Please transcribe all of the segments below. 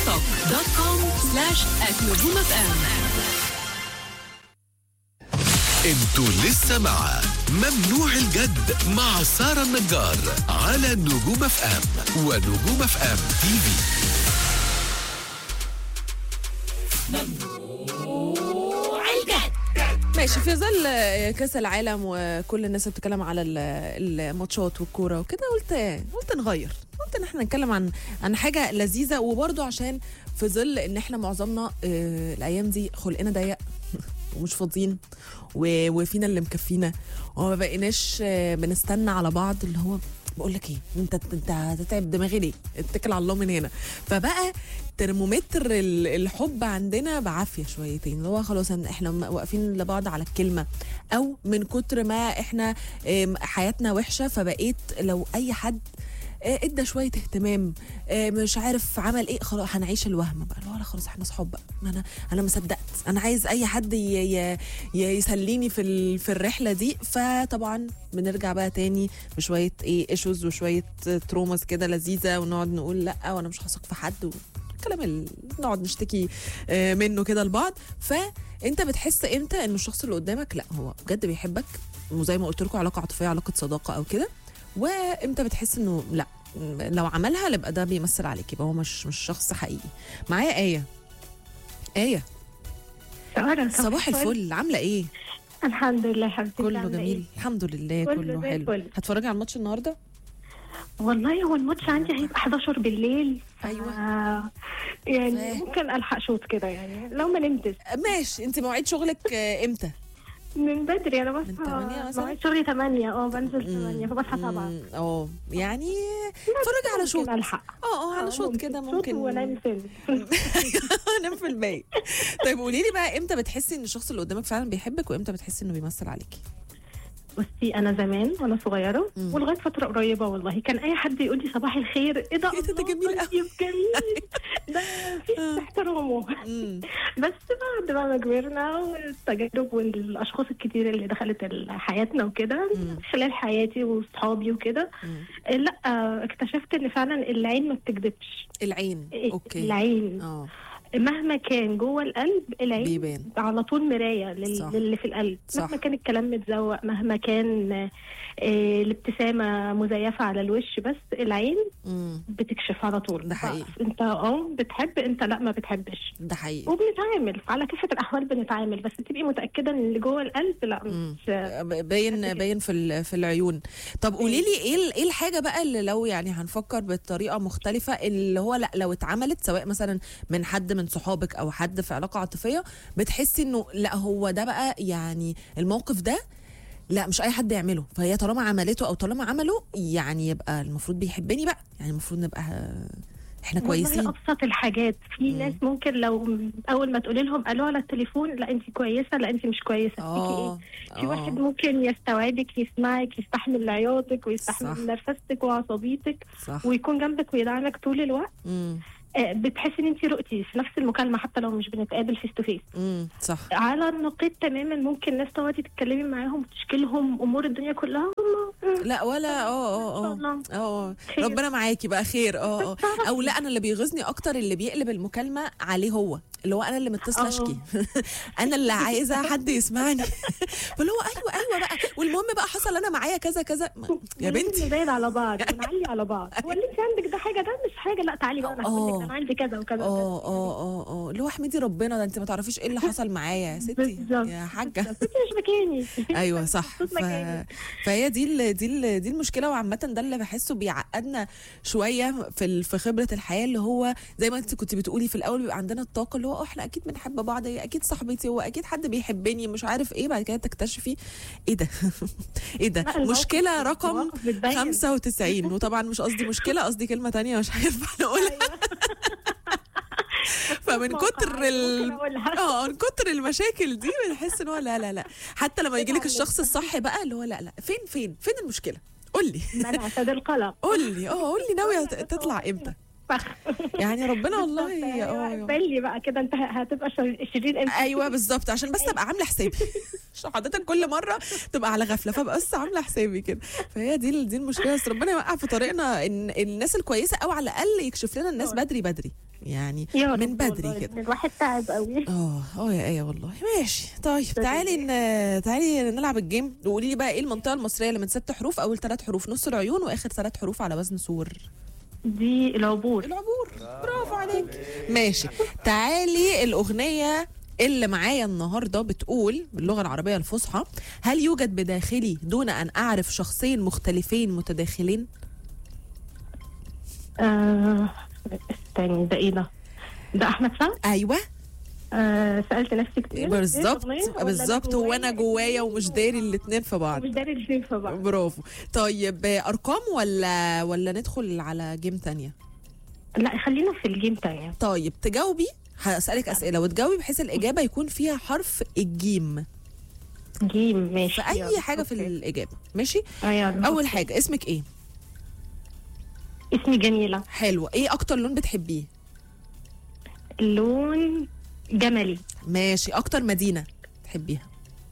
توك دوت كوم سلاش نجوم اف ام انتوا لسه مع ممنوع الجد مع سارة النجار على نجوم اف ام ونجوم اف ام تي في ماشي في ظل كاس العالم وكل الناس بتتكلم على ال- الماتشات والكوره وكده قلت قلت نغير قلت ان احنا نتكلم عن عن حاجه لذيذه وبرضه عشان في ظل ان احنا معظمنا آه، الايام دي خلقنا ضيق ومش فاضيين و- وفينا اللي مكفينا وما بقيناش آه، بنستنى على بعض اللي هو بقول لك ايه انت انت هتتعب دماغي ليه اتكل على الله من هنا فبقى ترمومتر ال- الحب عندنا بعافيه شويتين اللي هو خلاص إن احنا م- واقفين لبعض على الكلمه او من كتر ما احنا آم، حياتنا وحشه فبقيت لو اي حد آه، ادى شويه اهتمام آه، مش عارف عمل ايه خلاص هنعيش الوهم بقى اللي هو لا خلاص احنا صحاب بقى ما انا انا ما صدقت انا عايز اي حد ي- ي- ي- يسليني في ال- في الرحله دي فطبعا بنرجع بقى تاني بشويه ايه ايشوز وشويه تروماز كده لذيذه ونقعد نقول لا وانا مش هثق في حد الكلام اللي نقعد نشتكي آه، منه كده لبعض فانت بتحس امتى ان الشخص اللي قدامك لا هو بجد بيحبك وزي ما قلت لكم علاقه عاطفيه علاقه صداقه او كده وامتى بتحس انه لا لو عملها يبقى ده بيمثل عليك يبقى هو مش مش شخص حقيقي معايا ايه ايه سارة صباح الفل عامله ايه الحمد لله حبيبتي كله عاملة جميل إيه؟ الحمد لله كله كله زي حلو الفل. هتفرجي على الماتش النهارده والله هو الماتش عندي هيبقى 11 بالليل أيوة. آه يعني فاهم. ممكن الحق شوط كده يعني لو ما نمتش ماشي انت مواعيد شغلك آه، امتى من بدري انا بصحى من تمانية مثلا؟ مواعيد شغلي 8 اه بنزل 8 فبصحى 7 مم، اه يعني اتفرجي على شوط ممكن الحق اه اه على شوط كده ممكن وانام فيلم انام في الباقي طيب قولي لي بقى امتى بتحسي ان الشخص اللي قدامك فعلا بيحبك وامتى بتحسي انه بيمثل عليكي بصي انا زمان وانا صغيره مم. ولغايه فتره قريبه والله كان اي حد يقول لي صباح الخير ايه ده إيه ده، ده الله، جميل طيب جميل ده مفيش آه. احترامه مم. بس بعد بقى ما كبرنا والتجارب والاشخاص الكتير اللي دخلت ال- حياتنا وكده مم. خلال حياتي وصحابي وكده مم. آه، لا آه، اكتشفت ان فعلا العين ما بتكذبش العين إيه، اوكي العين اه مهما كان جوه القلب العين بيبان على طول مرايه لل- صح. للي في القلب صح. مهما كان الكلام متزوق مهما كان آه، آه، الابتسامه مزيفه على الوش بس العين مم. بتكشف على طول ده حقيقي. انت اه بتحب انت لا ما بتحبش ده حقيقي وبنتعامل على كافة الأحوال بنتعامل بس تبقي متأكدة إن اللي جوه القلب لا مم. مش باين باين في ال- في العيون طب قولي لي ايه ال- ايه الحاجه بقى اللي لو يعني هنفكر بطريقه مختلفه اللي هو لا لو اتعملت سواء مثلا من حد من صحابك او حد في علاقه عاطفيه بتحسي انه لا هو ده بقى يعني الموقف ده لا مش اي حد يعمله فهي طالما عملته او طالما عمله يعني يبقى المفروض بيحبني بقى يعني المفروض نبقى احنا كويسين والله أبسط الحاجات في مم. ناس ممكن لو أول ما تقولي لهم ألو على التليفون لا أنت كويسة لا أنت مش كويسة فيكي اه إيه في واحد ممكن يستوعبك يسمعك يستحمل عياطك صح. ويستحمل نرفزتك وعصبيتك صح ويكون جنبك ويدعمك طول الوقت امم آه، بتحسي ان انت رؤتي في نفس المكالمه حتى لو مش بنتقابل فيس تو فيس امم صح على النقيض تماما ممكن ناس تقعدي تتكلمي معاهم وتشكي لهم امور الدنيا كلها هم لا ولا اه ان شاء اه الله اه اه خير. ربنا معاكي بقى خير اه اه او لا انا اللي بيغيظني اكتر اللي بيقلب المكالمه عليه هو اللي هو انا اللي متصله اه. اشكي انا اللي عايزه حد يسمعني فاللي هو ايوه ايوه بقى والمهم بقى حصل انا معايا كذا كذا ما- يا بنتي نبعد على بعض ونعلي على بعض هو اللي انت عندك ده حاجه ده مش حاجه لا تعالي بقى انا هقول لك ده انا عندي كذا وكذا اه وكذا. اه اه اه اللي هو احمدي ربنا ده انت ما تعرفيش ايه اللي حصل معايا يا ستي بالظبط. يا حاجه بس انت مش مكاني ايوه صح محطوط ف... مكاني. فهي دي ال... دي ال... دي المشكله وعامه ده اللي بحسه بيعقدنا شويه في ال... في خبره الحياه اللي هو زي ما انت كنت بتقولي في الاول بيبقى عندنا الطاقه اللي هو اه احنا اكيد بنحب بعض هي اكيد صاحبتي هو اكيد حد بيحبني مش عارف ايه بعد كده تكتشفي ايه ده ايه ده لا، المواقف- مشكله رقم المواقف بتبين. 95 وطبعا مش قصدي مشكله قصدي كلمه تانية مش هينفع نقولها فمن كتر ال... ممكن أقولها. اه من كتر المشاكل دي بنحس ان هو لا لا لا حتى لما يجي لك الشخص الصح بقى اللي هو لا لا فين فين فين المشكله قول لي منع سد القلق قول لي اه قول لي ناويه ت- تطلع امتى فخ يعني ربنا والله اه بلي بقى كده انت هتبقى شر- شرير امتى ايوه بالظبط عشان بس ابقى عامله حسابي عشان حضرتك كل مره تبقى على غفله فابقى بس عامله حسابي كده فهي دي دي المشكله بس ربنا يوقع في طريقنا ان الناس الكويسه او على الاقل يكشف لنا الناس بدري بدري يعني يا من رب بدري والله، كده الواحد تعب قوي اه اه يا ايه والله ماشي طيب تعالي ن... تعالي نلعب الجيم وقولي لي بقى ايه المنطقه المصريه اللي من ست حروف اول ثلاث حروف نص العيون واخر ثلاث حروف على وزن سور دي العبور العبور برافو عليك ماشي تعالي الأغنية اللي معايا النهاردة بتقول باللغة العربية الفصحى هل يوجد بداخلي دون أن أعرف شخصين مختلفين متداخلين؟ آه استني ده ايه ده؟ ده احمد سعد أيوة آه سالت نفسي كتير بالظبط إيه الأغنية؟ ولا بالظبط أنا وأنا جوايا ومش داري الاتنين في بعض مش داري الاثنين في بعض برافو طيب أرقام ولا ولا ندخل على جيم تانية؟ لا خلينا في الجيم تانية طيب تجاوبي هسألك أسئلة وتجاوبي بحيث الإجابة يكون فيها حرف الجيم جيم ماشي في أي يلا، حاجة في أوكي. الإجابة ماشي؟ آه، يلا. أول حاجة اسمك إيه؟ اسمي جميلة حلو ايه اكتر لون بتحبيه اللون جملي ماشي اكتر مدينه تحبيها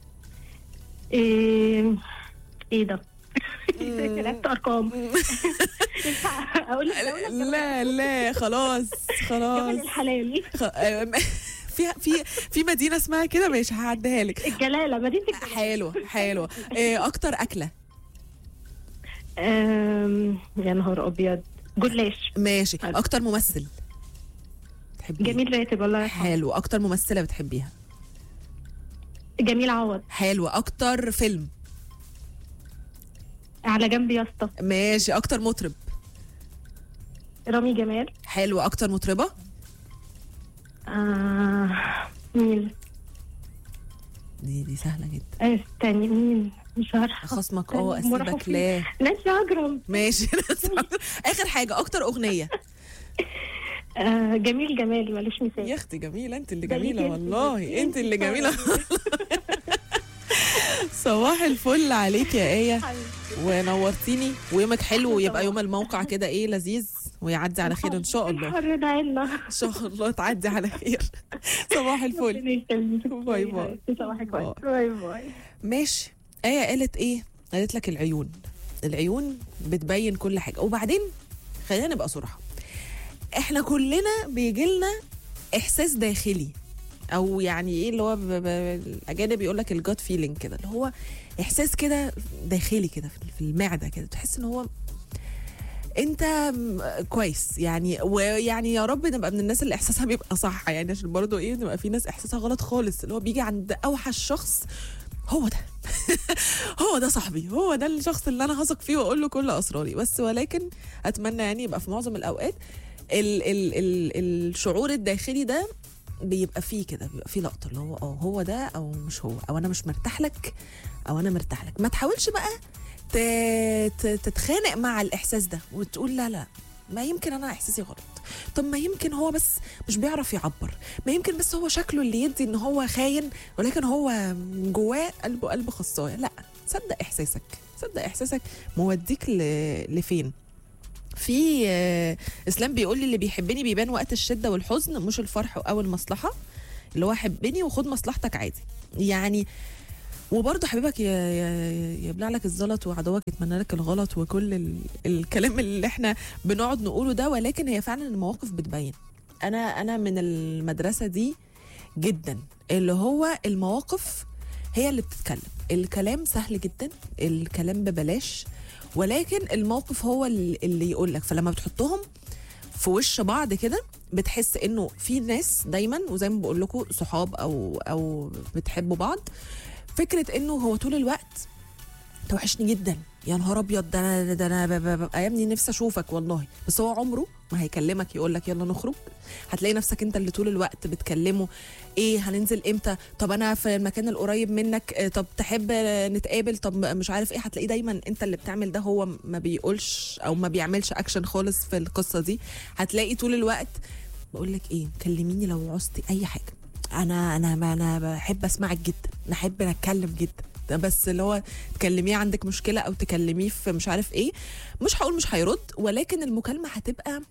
ايه, إيه ده؟ لعبت ارقام ينفع اقول لك دولة؟ لا لا خلاص خلاص جبل الحلال خ... آه، في في في مدينه اسمها كده ماشي هعديها لك الجلالة مدينة الجلالة حلوه حلوه إيه اكتر اكله أم، يا نهار ابيض جلاش ماشي حلو. اكتر ممثل تحبيه جميل راتب الله يرحمه حلو اكتر ممثله بتحبيها جميل عوض حلو اكتر فيلم على جنب يا اسطى ماشي اكتر مطرب رامي جمال حلو اكتر مطربه آه مين دي دي سهله جدا استني مين مش عارفه خصمك اه استني، مرحبا اسيبك فيك. لا نانسي عجرم ماشي اخر حاجه اكتر اغنيه آه جميل جمالي ملوش مثال يا اختي جميله انت اللي ده ليكي جميله انت، والله ليكي انت اللي انت جميله صباح الفل عليك يا ايه ونورتيني ويومك حلو ويبقى يوم الموقع كده ايه لذيذ ويعدي على خير ان شاء الله الحر ده عنا ان شاء الله تعدي على خير صباح الفل ربنا يخليك. باي باي. صباحك باي. كويس باي باي ماشي ايه قالت ايه قالت لك العيون العيون بتبين كل حاجه وبعدين خلينا نبقى صراحه احنا كلنا بيجي لنا احساس داخلي او يعني ايه اللي هو ب- ب- الاجانب يقول لك الجاد فيلينج كده اللي هو احساس كده داخلي كده في- في المعده كده تحس ان هو انت م- كويس يعني ويعني يا رب نبقى من الناس اللي احساسها بيبقى صح يعني عشان برضه ايه نبقى في ناس احساسها غلط خالص اللي هو بيجي عند اوحش شخص هو ده هو ده صاحبي هو ده الشخص اللي انا هثق فيه واقول له كل اسراري بس ولكن اتمنى يعني يبقى في معظم الاوقات ال ال ال الشعور الداخلي ده بيبقى فيه كده بيبقى فيه لقطه اللي هو اه هو ده او مش هو او انا مش مرتاح لك او انا مرتاح لك ما تحاولش بقى ت- ت- تتخانق مع الاحساس ده وتقول لا لا ما يمكن انا احساسي غلط طب ما يمكن هو بس مش بيعرف يعبر ما يمكن بس هو شكله اللي يدي ان هو خاين ولكن هو من جواه قلبه قلب خصايه لا صدق احساسك صدق احساسك موديك ل- لفين في آه، اسلام بيقول لي اللي بيحبني بيبان وقت الشده والحزن مش الفرح او المصلحه اللي هو حبني وخد مصلحتك عادي يعني وبرضه حبيبك ي- ي- يبلع لك الزلط وعدوك يتمنى لك الغلط وكل ال... الكلام اللي احنا بنقعد نقوله ده ولكن هي فعلا المواقف بتبين انا انا من المدرسه دي جدا اللي هو المواقف هي اللي بتتكلم الكلام سهل جدا الكلام ببلاش ولكن الموقف هو اللي اللي يقول لك فلما بتحطهم في وش بعض كده بتحس انه في ناس دايما وزي ما بقول لكم صحاب او او بتحبوا بعض فكره انه هو طول الوقت توحشني جدا يا نهار ابيض ده انا ده انا ب- ب- ببقى يا ابني نفسي اشوفك والله بس هو عمره ما هيكلمك يقول لك يلا نخرج هتلاقي نفسك انت اللي طول الوقت بتكلمه ايه هننزل امتى طب انا في المكان القريب منك آه، طب تحب آه، نتقابل طب مش عارف ايه هتلاقيه دايما انت اللي بتعمل ده هو ما بيقولش او ما بيعملش اكشن خالص في القصه دي هتلاقي طول الوقت بقول لك ايه كلميني لو عوزتي اي حاجه انا انا ما انا بحب اسمعك جدا نحب نتكلم جدا ده بس اللي هو تكلميه عندك مشكله او تكلميه في مش عارف ايه مش هقول مش هيرد ولكن المكالمه هتبقى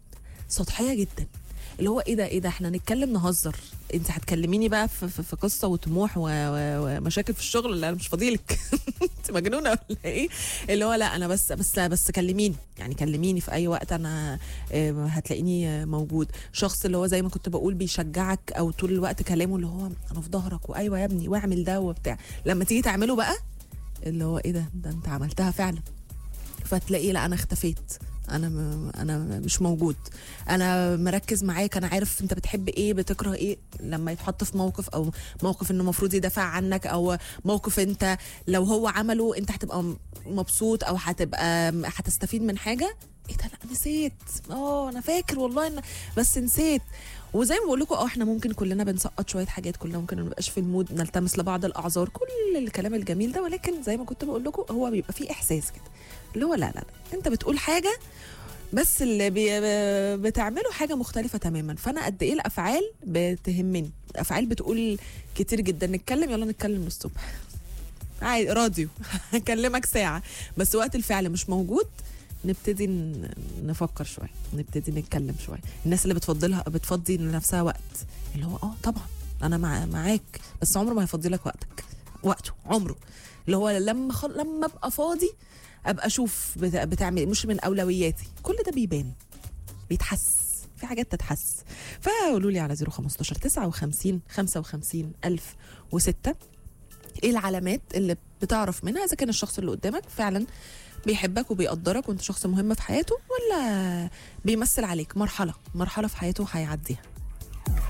سطحيه جدا اللي هو ايه ده ايه ده احنا نتكلم نهزر انت هتكلميني بقى في, في, في قصه وطموح و- و- ومشاكل في الشغل لا انا مش فاضيلك انت مجنونه ولا ايه اللي هو لا انا بس بس بس كلميني يعني كلميني في اي وقت انا آه، هتلاقيني آه، موجود شخص اللي هو زي ما كنت بقول بيشجعك او طول الوقت كلامه اللي هو انا في ظهرك وايوه يا ابني واعمل ده وبتاع لما تيجي تعمله بقى اللي هو ايه ده ده انت عملتها فعلا فتلاقيه لا انا اختفيت انا م... انا مش موجود انا مركز معاك انا عارف انت بتحب ايه بتكره ايه لما يتحط في موقف او موقف انه المفروض يدافع عنك او موقف انت لو هو عمله انت هتبقى م- مبسوط او هتبقى م- هتستفيد من حاجه ايه ده لا نسيت اه انا فاكر والله إن بس نسيت وزي ما بقول لكم اه احنا ممكن كلنا بنسقط شويه حاجات كلنا ممكن ما نبقاش في المود نلتمس لبعض الاعذار كل الكلام الجميل ده ولكن زي ما كنت بقول لكم هو بيبقى فيه احساس كده اللي هو لا لا لا انت بتقول حاجه بس اللي بي بتعمله حاجه مختلفه تماما فانا قد ايه الافعال بتهمني الافعال بتقول كتير جدا نتكلم يلا نتكلم للصبح عادي راديو هكلمك ساعه بس وقت الفعل مش موجود نبتدي ن- نفكر شويه نبتدي نتكلم شويه الناس اللي بتفضلها بتفضي لنفسها وقت اللي هو اه طبعا انا مع معاك بس عمره ما هيفضي لك وقتك وقته عمره اللي هو لما خل... لما ابقى فاضي ابقى اشوف بت... بتعمل إيه، مش من اولوياتي كل ده بيبان بيتحس في حاجات تتحس فقولوا لي على 015 59 55 1000 وستة ايه العلامات اللي بتعرف منها اذا كان الشخص اللي قدامك فعلا بيحبك وبيقدرك وانت شخص مهم في حياته ولا بيمثل عليك مرحله مرحله في حياته هيعديها